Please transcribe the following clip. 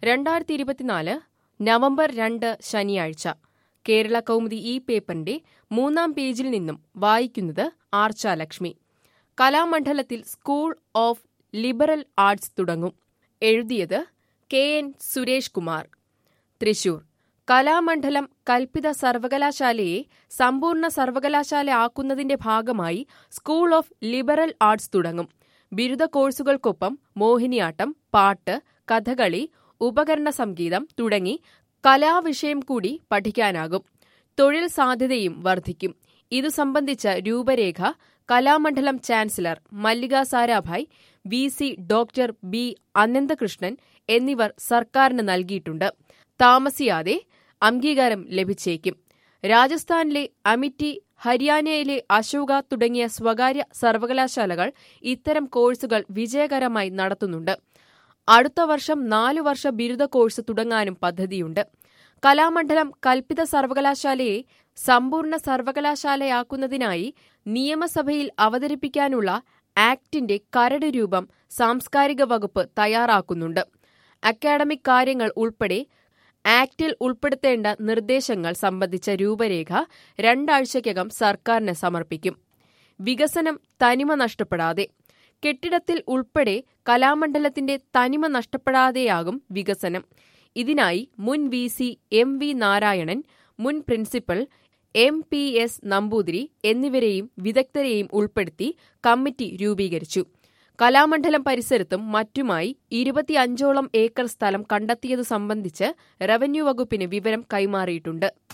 രണ്ടായിരത്തി ഇരുപത്തിനാല് നവംബർ രണ്ട് ശനിയാഴ്ച കേരള കൗമുദി ഈ പേപ്പറിന്റെ മൂന്നാം പേജിൽ നിന്നും വായിക്കുന്നത് ആർച്ചാലക്ഷ്മി കലാമണ്ഡലത്തിൽ സ്കൂൾ ഓഫ് ലിബറൽ ആർട്സ് തുടങ്ങും എഴുതിയത് കെ എൻ സുരേഷ് കുമാർ തൃശൂർ കലാമണ്ഡലം കൽപ്പിത സർവകലാശാലയെ സമ്പൂർണ്ണ സർവകലാശാല ആക്കുന്നതിന്റെ ഭാഗമായി സ്കൂൾ ഓഫ് ലിബറൽ ആർട്സ് തുടങ്ങും ബിരുദ കോഴ്സുകൾക്കൊപ്പം മോഹിനിയാട്ടം പാട്ട് കഥകളി ഉപകരണ സംഗീതം തുടങ്ങി കലാവിഷയം കൂടി പഠിക്കാനാകും തൊഴിൽ സാധ്യതയും വർദ്ധിക്കും ഇതു സംബന്ധിച്ച രൂപരേഖ Kalamandalam chancellor Mallika Sarabhai V C doctor B Ananthakrishnan എന്നിവർ സർക്കാരിന് നൽകിയിട്ടുണ്ട് താമസിയാതെ അംഗീകാരം ലഭിച്ചേക്കും രാജസ്ഥാനിലെ അമിറ്റി ഹരിയാനയിലെ അശോക തുടങ്ങിയ സ്വകാര്യ സർവകലാശാലകൾ ഇത്തരം കോഴ്സുകൾ വിജയകരമായി നടത്തുന്നുണ്ട് അടുത്ത വർഷം നാലു വർഷ ബിരുദ കോഴ്സ് തുടങ്ങാനും പദ്ധതിയുണ്ട് കലാമണ്ഡലം കൽപ്പിത സർവകലാശാലയെ സമ്പൂർണ്ണ സർവകലാശാലയാക്കുന്നതിനായി നിയമസഭയിൽ അവതരിപ്പിക്കാനുള്ള ആക്ടിന്റെ കരട് രൂപം സാംസ്കാരിക വകുപ്പ് തയ്യാറാക്കുന്നുണ്ട് അക്കാഡമിക് കാര്യങ്ങൾ ഉൾപ്പെടെ ആക്ടിൽ ഉൾപ്പെടുത്തേണ്ട നിർദ്ദേശങ്ങൾ സംബന്ധിച്ച രൂപരേഖ രണ്ടാഴ്ചയ്ക്കകം സർക്കാരിന് സമർപ്പിക്കും വികസനം തനിമ നഷ്ടപ്പെടാതെ കെട്ടിടത്തിൽ ഉൾപ്പെടെ കലാമണ്ഡലത്തിന്റെ തനിമ നഷ്ടപ്പെടാതെയാകും വികസനം ഇതിനായി മുൻ V C M V Narayanan മുൻ principal M P S Namboothiri എന്നിവരെയും വിദഗ്ധരെയും ഉൾപ്പെടുത്തി കമ്മിറ്റി രൂപീകരിച്ചു കലാമണ്ഡലം പരിസരത്തും മറ്റുമായി ഇരുപത്തിയഞ്ചോളം ഏക്കർ സ്ഥലം കണ്ടെത്തിയതു സംബന്ധിച്ച് റവന്യൂ വകുപ്പിന് വിവരം കൈമാറിയിട്ടുണ്ട്